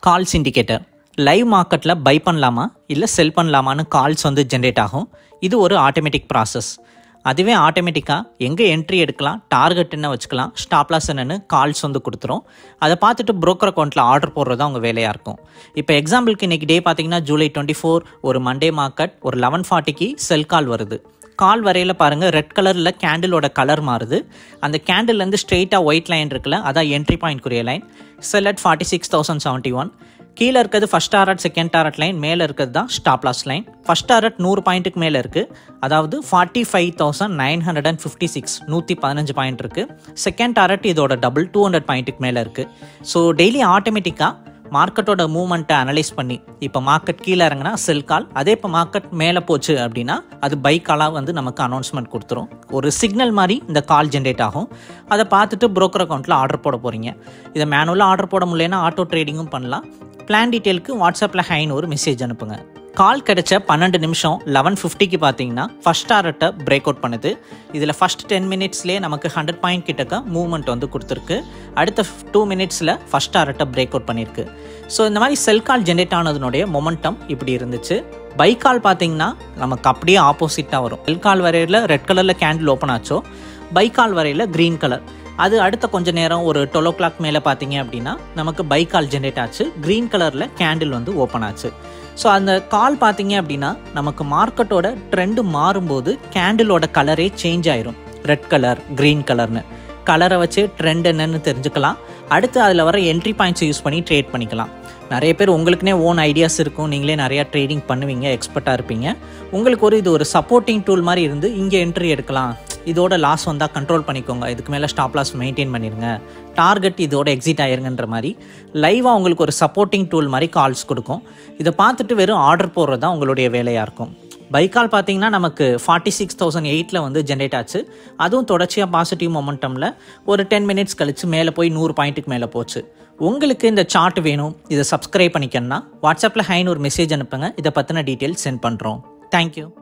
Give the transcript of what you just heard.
calls indicator live மார்க்கெட்டில் buy பண்ணலாமா இல்லை செல் பண்ணலாமான்னு கால்ஸ் வந்து ஜென்ரேட் ஆகும் இது ஒரு ஆட்டோமேட்டிக் ப்ராசஸ் அதுவே ஆட்டோமேட்டிக்காக எங்கே என்ட்ரி எடுக்கலாம் டார்கெட் என்ன வச்சுக்கலாம் ஸ்டாப்லாஸ் என்னன்னு கால்ஸ் வந்து கொடுத்துரும் அதை பார்த்துட்டு broker அக்கௌண்ட்டில் ஆர்டர் போடுறது தான் உங்கள் வேலையாக இருக்கும் இப்போ எக்ஸாம்பிளுக்கு இன்றைக்கி டே பார்த்தீங்கன்னா ஜூலை டுவெண்ட்டி ஃபோர் ஒரு மண்டே மார்க்கெட் ஒரு லெவன் ஃபார்ட்டிக்கு செல் கால் வருது கால் வரையில் பாருங்கள் ரெட் கலரில் கேண்டிலோட கலர் மாறுது அந்த கேண்டில்லேருந்து ஸ்ட்ரெயிட்டாக ஒயிட் லைன் இருக்குல்ல அதான் என்ட்ரி பாயிண்ட் குரிய line sell at forty six thousand seventy one கீழே இருக்கிறது first target second target line மேலே இருக்கிறது தான் stop loss line first target நூறு பாயிண்ட்டுக்கு மேலே இருக்குது அதாவது forty five thousand nine hundred and fifty six நூற்றி பதினஞ்சு பாயிண்ட் இருக்குது செகண்ட் டாரட் இதோட டபுள் டூ ஹண்ட்ரட் பாயிண்ட்டுக்கு மேலே இருக்குது ஸோ டெய்லி ஆட்டோமேட்டிக்காக மார்க்கெட்டோட மூவ்மெண்ட்டை அனலைஸ் பண்ணி இப்போ மார்க்கெட் கீழே இறங்கினா செல் கால் அதே இப்போ மார்க்கெட் மேலே போச்சு அப்படின்னா அது பை காலாக வந்து நமக்கு அனௌன்ஸ்மெண்ட் கொடுத்துரும் ஒரு சிக்னல் மாதிரி இந்த கால் ஜென்ரேட் ஆகும் அதை பார்த்துட்டு broker அக்கௌண்ட்டில் ஆர்டர் போட போகிறீங்க இதை மேனுவலாக ஆர்டர் போட முடியலன்னா ஆட்டோ ட்ரேடிங்கும் பண்ணலாம் பிளான் டீட்டெயிலுக்கு வாட்ஸ்அப்பில் ஹைன்னு ஒரு மெசேஜ் அனுப்புங்க கால் கிடைச்ச பன்னெண்டு நிமிஷம் லெவன் ஃபிஃப்டிக்கு பார்த்தீங்கன்னா ஃபஸ்ட் டாரட்டை பிரேக் அவுட் பண்ணுது இதில் ஃபஸ்ட் டென் மினிட்ஸ்லேயே நமக்கு ஹண்ட்ரட் பாயிண்ட் கிட்டக்க மூவ்மெண்ட் வந்து கொடுத்துருக்கு அடுத்த டூ மினிட்ஸில் ஃபஸ்ட் டாரட்டை பிரேக் அவுட் பண்ணியிருக்கு ஸோ இந்த மாதிரி செல் கால் ஜென்ரேட் ஆனதுனுடைய மொமெண்டம் இப்படி இருந்துச்சு பை கால் பார்த்தீங்கன்னா நமக்கு அப்படியே ஆப்போசிட்டாக வரும் செல் கால் வரையில் ரெட் கலரில் கேண்டில் ஓப்பன் ஆச்சோ பை கால் வரையில் க்ரீன் கலர் அது அடுத்த கொஞ்ச நேரம் ஒரு டுவெல் ஓ கிளாக் மேலே பார்த்தீங்க அப்படின்னா நமக்கு பை கால் ஜென்ரேட் ஆச்சு க்ரீன் கலரில் கேண்டில் வந்து ஓப்பன் ஆச்சு ஸோ அந்த கால் பார்த்தீங்க அப்படின்னா நமக்கு மார்க்கெட்டோட ட்ரெண்டு மாறும்போது கேண்டிலோட கலரே சேஞ்ச் ஆயிரும் ரெட் கலர் க்ரீன் கலர்னு கலரை வச்சு ட்ரெண்ட் என்னன்னு தெரிஞ்சுக்கலாம் அடுத்து அதில் வர என்ட்ரி பாயிண்ட்ஸ் யூஸ் பண்ணி ட்ரேட் பண்ணிக்கலாம் நிறைய பேர் உங்களுக்குனே ஓன் ஐடியாஸ் இருக்கும் நீங்களே நிறையா ட்ரேடிங் பண்ணுவீங்க எக்ஸ்பர்ட்டாக இருப்பீங்க உங்களுக்கு ஒரு இது ஒரு சப்போர்ட்டிங் டூல் மாதிரி இருந்து இங்கே என்ட்ரி எடுக்கலாம் இதோட லாஸ் வந்தால் கண்ட்ரோல் பண்ணிக்கோங்க இதுக்கு மேலே ஸ்டாப் லாஸ் மெயின்டைன் பண்ணிடுங்க டார்கெட் இதோட எக்ஸிட் ஆயிருங்கன்ற மாதிரி லைவாக உங்களுக்கு ஒரு சப்போர்ட்டிங் டூல் மாதிரி கால்ஸ் கொடுக்கும் இதை பார்த்துட்டு வெறும் ஆர்டர் போடுறது தான் உங்களுடைய வேலையாக இருக்கும் பைக்கால் பார்த்தீங்கன்னா நமக்கு ஃபார்ட்டி சிக்ஸ் தௌசண்ட் எயிட்டில் வந்து ஜென்ரேட் ஆச்சு அதுவும் தொடர்ச்சியாக பாசிட்டிவ் மொமெண்டமில் ஒரு டென் மினிட்ஸ் கழிச்சு மேலே போய் நூறு பாயிண்ட்டுக்கு மேலே போச்சு உங்களுக்கு இந்த சார்ட் வேணும் இதை சப்ஸ்கிரைப் பண்ணிக்கணும்னா வாட்ஸ்அப்பில் ஹைன்னு ஒரு மெசேஜ் அனுப்புங்க இதை பற்றின டீட்டெயில்ஸ் சென்ட் பண்ணுறோம் தேங்க்யூ